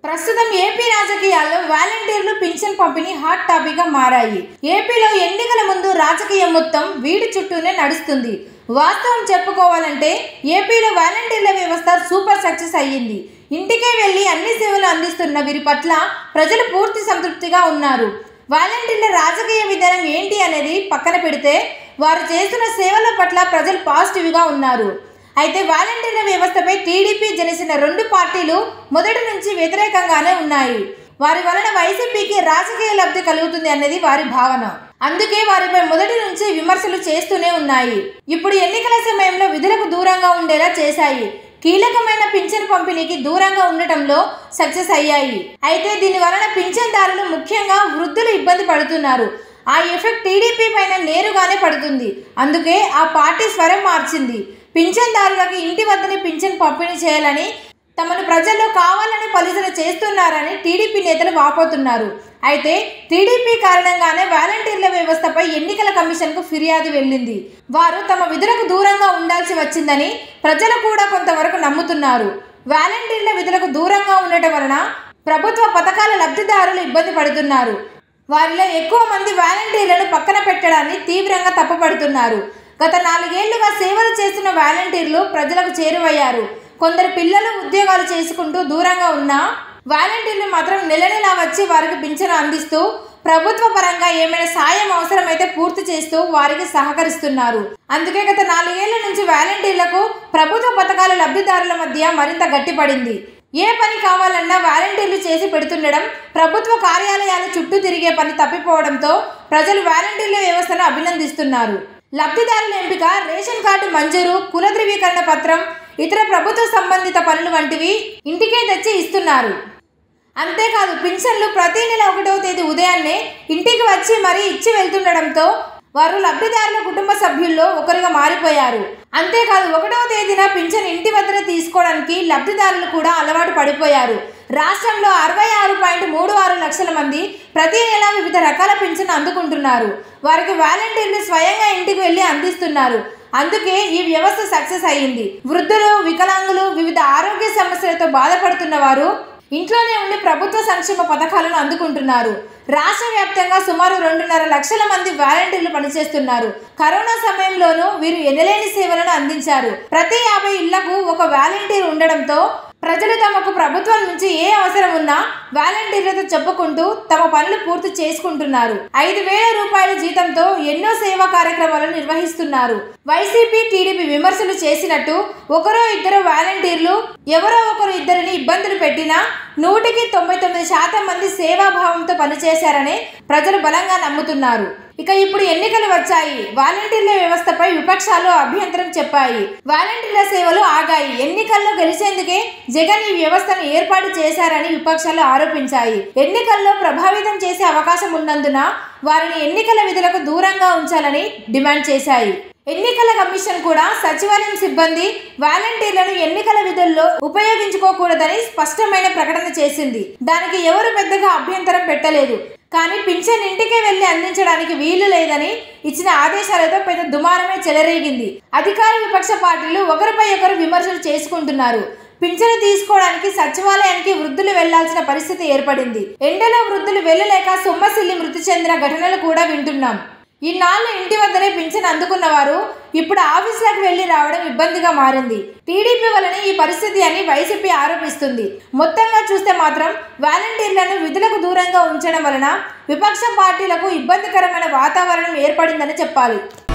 ప్రస్తుతం ఏపీ రాజకీయాల్లో వాలంటీర్లు పింఛన్ పంపిణీ హాట్ టాపిక్ గా మారాయి ఏపీలో ఎన్నికల ముందు రాజకీయం మొత్తం వీడి చుట్టూనే నడుస్తుంది వాస్తవం చెప్పుకోవాలంటే ఏపీలో వాలంటీర్ల వ్యవస్థ సూపర్ సక్సెస్ అయ్యింది ఇంటికే వెళ్లి అన్ని సేవలు అందిస్తున్న వీరి పట్ల ప్రజలు పూర్తి సంతృప్తిగా ఉన్నారు వాలంటీర్ల రాజకీయ విధానం ఏంటి అనేది పక్కన పెడితే వారు చేస్తున్న సేవల పట్ల ప్రజలు పాజిటివ్గా ఉన్నారు అయితే వాలంటీర్ల వ్యవస్థపై టీడీపీ జనసేన రెండు పార్టీలు మొదటి నుంచి వ్యతిరేకంగానే ఉన్నాయి వారి వలన వైసీపీకి రాజకీయ లబ్ధి కలుగుతుంది అన్నది వారి భావన అందుకే వారిపై మొదటి నుంచి విమర్శలు చేస్తూనే ఉన్నాయి ఇప్పుడు ఎన్నికల సమయంలో విధులకు దూరంగా ఉండేలా చేశాయి కీలకమైన పింఛన్ పంపిణీకి దూరంగా ఉండటంలో సక్సెస్ అయ్యాయి అయితే దీని వలన పింఛన్దారులు ముఖ్యంగా వృద్ధులు ఇబ్బంది పడుతున్నారు ఆ ఎఫెక్ట్ టీడీపీ పైన నేరుగానే పడుతుంది అందుకే ఆ పార్టీ స్వరం మార్చింది పింఛన్దారులకు ఇంటి వద్దనే పింఛన్ పంపిణీ చేయాలని తమను ప్రజల్లో కావాలని పలుసన చేస్తున్నారని టీడీపీ నేతలు వాపోతున్నారు అయితే టీడీపీ కారణంగానే వాలంటీర్ల వ్యవస్థపై ఎన్నికల కమిషన్కు ఫిర్యాదు వెళ్ళింది వారు తమ విధులకు దూరంగా ఉండాల్సి వచ్చిందని ప్రజలు కూడా కొంతవరకు నమ్ముతున్నారు వాలంటీర్ల విధులకు దూరంగా ఉండటం వలన ప్రభుత్వ పథకాల లబ్ధిదారులు ఇబ్బంది పడుతున్నారు వారిలో ఎక్కువ మంది వాలంటీర్లను పక్కన పెట్టడాన్ని తీవ్రంగా తప్పుపడుతున్నారు గత నాలుగేళ్లుగా సేవలు చేస్తున్న వాలంటీర్లు ప్రజలకు చేరువయ్యారు కొందరు పిల్లలు ఉద్యోగాలు చేసుకుంటూ దూరంగా ఉన్నా వాలంటీర్లు మాత్రం నెల నెలా వచ్చి వారికి పింఛను అందిస్తూ ప్రభుత్వ పరంగా ఏమైనా సాయం అవసరమైతే పూర్తి చేస్తూ వారికి సహకరిస్తున్నారు అందుకే గత నాలుగేళ్ల నుంచి వాలంటీర్లకు ప్రభుత్వ పథకాల లబ్ధిదారుల మధ్య మరింత గట్టిపడింది ఏ పని కావాలన్నా వాలంటీర్లు చేసి పెడుతుండడం ప్రభుత్వ కార్యాలయాల చుట్టూ తిరిగే పని తప్పిపోవడంతో ప్రజలు వాలంటీర్ల వ్యవస్థను అభినందిస్తున్నారు లబ్ధిదారుల ఎంపిక రేషన్ కార్డు మంజూరు కుల ధృవీకరణ పత్రం ఇతర ప్రభుత్వ సంబంధిత పనులు వంటివి ఇంటికే తెచ్చి ఇస్తున్నారు అంతేకాదు పింఛన్లు ప్రతి నెల ఒకటవ తేదీ ఉదయాన్నే ఇంటికి వచ్చి మరీ ఇచ్చి వెళ్తుండడంతో వారు లబ్ధిదారుల కుటుంబ సభ్యుల్లో ఒకరుగా మారిపోయారు అంతేకాదు ఒకటవ తేదీన పింఛన్ ఇంటి వద్దనే తీసుకోవడానికి లబ్ధిదారులు కూడా అలవాటు పడిపోయారు రాష్ట్రంలో అరవై ఆరు పాయింట్ మూడు ఆరు లక్షల మంది ప్రతి నెల వివిధ రకాల పింఛన్ అందుకుంటున్నారు వారికి వాలంటీర్లు స్వయంగా ఇంటికి వెళ్ళి అందిస్తున్నారు అందుకే ఈ వ్యవస్థ సక్సెస్ అయ్యింది వృద్ధులు వికలాంగులు వివిధ ఆరోగ్య సమస్యలతో బాధపడుతున్న వారు ఇంట్లోనే ఉండి ప్రభుత్వ సంక్షేమ పథకాలను అందుకుంటున్నారు రాష్ట్ర వ్యాప్తంగా సుమారు రెండున్నర లక్షల మంది వాలంటీర్లు పనిచేస్తున్నారు కరోనా సమయంలోనూ వీరు ఎనలేని సేవలను అందించారు ప్రతి యాభై ఇళ్లకు ఒక వాలంటీర్ ఉండడంతో ప్రజలు తమకు ప్రభుత్వం నుంచి ఏ అవసరం ఉన్నా వాలంటీర్లతో చెప్పుకుంటూ తమ పనులు పూర్తి చేసుకుంటున్నారు ఐదు వేల రూపాయల జీతంతో ఎన్నో సేవా కార్యక్రమాలను నిర్వహిస్తున్నారు వైసీపీ టీడీపీ విమర్శలు చేసినట్టు ఒకరో ఇద్దరు వాలంటీర్లు ఎవరో ఒకరు ఇద్దరిని ఇబ్బందులు పెట్టినా నూటికి తొంభై తొమ్మిది శాతం మంది సేవాభావంతో పనిచేశారని ప్రజలు బలంగా నమ్ముతున్నారు ఇక ఇప్పుడు ఎన్నికలు వచ్చాయి వాలంటీర్ల వ్యవస్థపై విపక్షాలు అభ్యంతరం చెప్పాయి వాలంటీర్ల సేవలు ఆగాయి ఎన్నికల్లో గెలిచేందుకే జగన్ ఈ వ్యవస్థను ఏర్పాటు చేశారని విపక్షాలు ఆరోపించాయి ఎన్నికల్లో ప్రభావితం చేసే అవకాశం ఉన్నందున వారిని ఎన్నికల విధులకు దూరంగా ఉంచాలని డిమాండ్ చేశాయి ఎన్నికల కమిషన్ కూడా సచివాలయం సిబ్బంది వాలంటీర్లను ఎన్నికల విధుల్లో ఉపయోగించుకోకూడదని స్పష్టమైన ప్రకటన చేసింది దానికి ఎవరు పెద్దగా అభ్యంతరం పెట్టలేదు కానీ పింఛన్ ఇంటికే వెళ్లి అందించడానికి వీలు లేదని ఇచ్చిన ఆదేశాలతో పెద్ద దుమారమే చెలరేగింది అధికార విపక్ష పార్టీలు ఒకరిపై ఒకరు విమర్శలు చేసుకుంటున్నారు పింఛను తీసుకోవడానికి సచివాలయానికి వృద్ధులు వెళ్లాల్సిన పరిస్థితి ఏర్పడింది ఎండలో వృద్ధులు వెళ్ళలేక సొమ్మసిల్లి మృతి చెందిన ఘటనలు కూడా వింటున్నాం ఇన్నాళ్ళు ఇంటి వద్దనే పింఛన్ అందుకున్న వారు ఇప్పుడు ఆఫీసులకు వెళ్లి రావడం ఇబ్బందిగా మారింది టీడీపీ వలన ఈ పరిస్థితి అని వైసీపీ ఆరోపిస్తుంది మొత్తంగా చూస్తే మాత్రం వాలంటీర్లను విధులకు దూరంగా ఉంచడం వలన విపక్ష పార్టీలకు ఇబ్బందికరమైన వాతావరణం ఏర్పడిందని చెప్పాలి